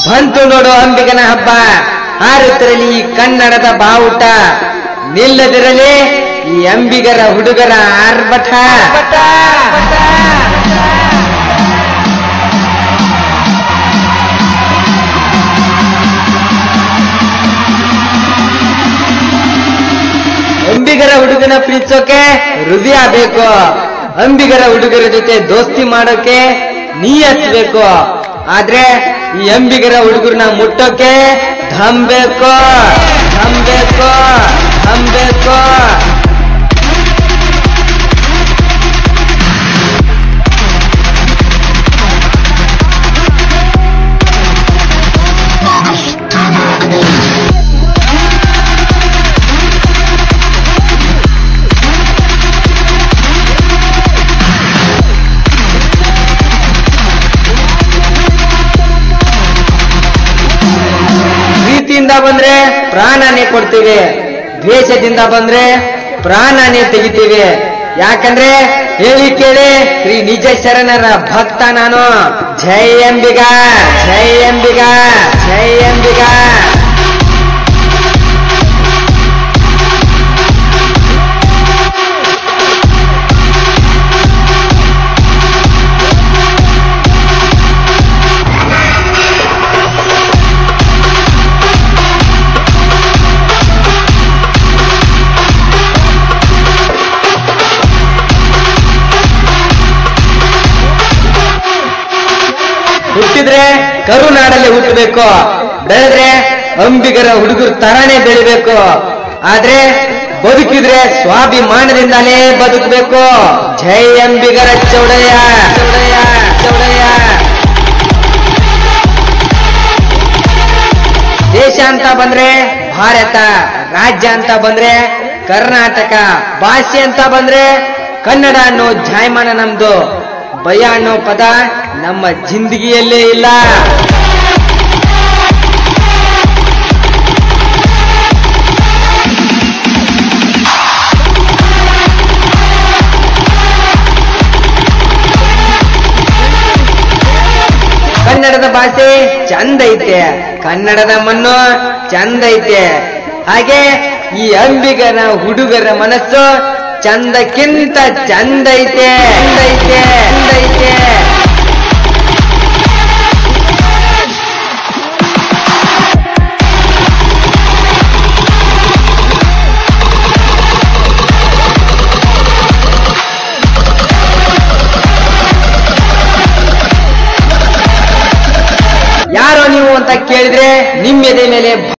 ಬಂತು ನೋಡು ಅಂಬಿಗನ ಹಬ್ಬ ಹಾರುತ್ತಿರಲಿ ಈ ಕನ್ನಡದ ಬಾವುಟ ನಿಲ್ಲದಿರಲಿ ಈ ಅಂಬಿಗರ ಹುಡುಗರ ಆರ್ಭಟ ಅಂಬಿಗರ ಹುಡುಗನ ಪ್ರೀತಿಸೋಕೆ ಹೃದಯ ಬೇಕು ಅಂಬಿಗರ ಹುಡುಗರ ಜೊತೆ ದೋಸ್ತಿ ಮಾಡೋಕೆ ನೀ ಹಚ್ಬೇಕು ಆದ್ರೆ ಈ ಅಂಬಿಗರ ಹುಡುಗರನ್ನ ಮುಟ್ಟೋಕೆ ಧಮ್ ಬೇಕು ಧಮ್ ಬೇಕು ಧಮ್ ಬೇಕು ಪ್ರೀತಿಯಿಂದ ಬಂದ್ರೆ ಪ್ರಾಣನೇ ಕೊಡ್ತೀವಿ ದ್ವೇಷದಿಂದ ಬಂದ್ರೆ ಪ್ರಾಣನೇ ತೆಗಿತೀವಿ ಯಾಕಂದ್ರೆ ಹೇಳಿ ಕೇಳಿ ಶ್ರೀ ನಿಜ ಶರಣರ ಭಕ್ತ ನಾನು ಜೈ ಅಂಬಿಗ ಜೈ ಅಂಬಿಗ ಜೈ ಅಂಬಿಗ ಹುಟ್ಟಿದ್ರೆ ಕರುನಾಡಲ್ಲಿ ಹುಟ್ಟಬೇಕು ಬೆಳೆದ್ರೆ ಅಂಬಿಗರ ಹುಡುಗರು ತರಾನೇ ಬೆಳಿಬೇಕು ಆದ್ರೆ ಬದುಕಿದ್ರೆ ಸ್ವಾಭಿಮಾನದಿಂದಾನೇ ಬದುಕಬೇಕು ಜೈ ಅಂಬಿಗರ ಚೌಡಯ್ಯ ಚೌಡಯ್ಯ ಚೌಡಯ್ಯ ದೇಶ ಅಂತ ಬಂದ್ರೆ ಭಾರತ ರಾಜ್ಯ ಅಂತ ಬಂದ್ರೆ ಕರ್ನಾಟಕ ಭಾಷೆ ಅಂತ ಬಂದ್ರೆ ಕನ್ನಡ ಅನ್ನೋ ಜಾಯಮಾನ ನಮ್ದು ಭಯ ಅನ್ನೋ ಪದ ನಮ್ಮ ಜಿಂದಗಿಯಲ್ಲೇ ಇಲ್ಲ ಕನ್ನಡದ ಭಾಷೆ ಚಂದ ಐತೆ ಕನ್ನಡದ ಮಣ್ಣು ಚಂದ ಐತೆ ಹಾಗೆ ಈ ಅಂಬಿಗರ ಹುಡುಗರ ಮನಸ್ಸು ಚಂದಕ್ಕಿಂತ ಚಂದ ಐತೆ ಚಂದ ಐತೆ ಚಂದ ಐತೆ ಯಾರೋ ನೀವು ಅಂತ ಕೇಳಿದ್ರೆ ನಿಮ್ಮ ಎದೆ ಮೇಲೆ